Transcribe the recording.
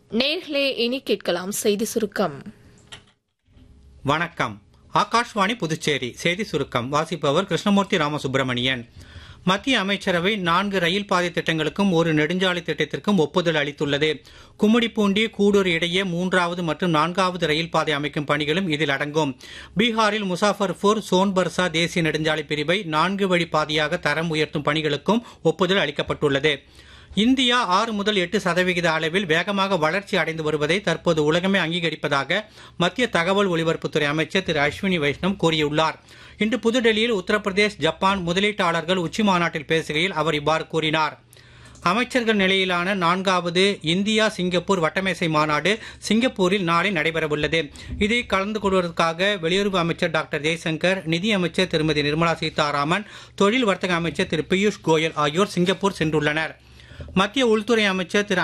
நேர்களே இனி கேட்கலாம் செய்தி சுருக்கம் வணக்கம் ஆகாஷ்வாணி புதுச்சேரி செய்தி சுருக்கம் வாசிப்பவர் கிருஷ்ணமூர்த்தி ராமசுப்பிரமணியன் மத்திய அமைச்சரவை நான்கு ரயில் பாதை திட்டங்களுக்கும் ஒரு நெடுஞ்சாலை திட்டத்திற்கும் ஒப்புதல் அளித்துள்ளது கும்மிடிப்பூண்டி கூடூர் இடையே மூன்றாவது மற்றும் நான்காவது ரயில் பாதை அமைக்கும் பணிகளும் இதில் அடங்கும் பீகாரில் முசாஃபர்பூர் சோன்பர்சா தேசிய நெடுஞ்சாலை பிரிவை நான்கு வழி பாதையாக தரம் உயர்த்தும் பணிகளுக்கும் ஒப்புதல் அளிக்கப்பட்டுள்ளது இந்தியா ஆறு முதல் எட்டு சதவிகித அளவில் வேகமாக வளர்ச்சி அடைந்து வருவதை தற்போது உலகமே அங்கீகரிப்பதாக மத்திய தகவல் ஒலிபரப்புத்துறை அமைச்சர் திரு அஸ்வினி வைஷ்ணவ் கூறியுள்ளார் இன்று புதுடெல்லியில் உத்தரப்பிரதேஷ் ஜப்பான் முதலீட்டாளர்கள் உச்சி மாநாட்டில் பேசுகையில் அவர் இவ்வாறு கூறினார் அமைச்சர்கள் நிலையிலான நான்காவது இந்தியா சிங்கப்பூர் வட்டமேசை மாநாடு சிங்கப்பூரில் நாளை நடைபெறவுள்ளது இதில் கலந்து கொள்வதற்காக வெளியுறவு அமைச்சர் டாக்டர் ஜெய்சங்கர் நிதி அமைச்சர் திருமதி நிர்மலா சீதாராமன் தொழில் வர்த்தக அமைச்சர் திரு பியூஷ் கோயல் ஆகியோர் சிங்கப்பூர் சென்றுள்ளனர் மத்திய உள்துறை அமைச்சர் திரு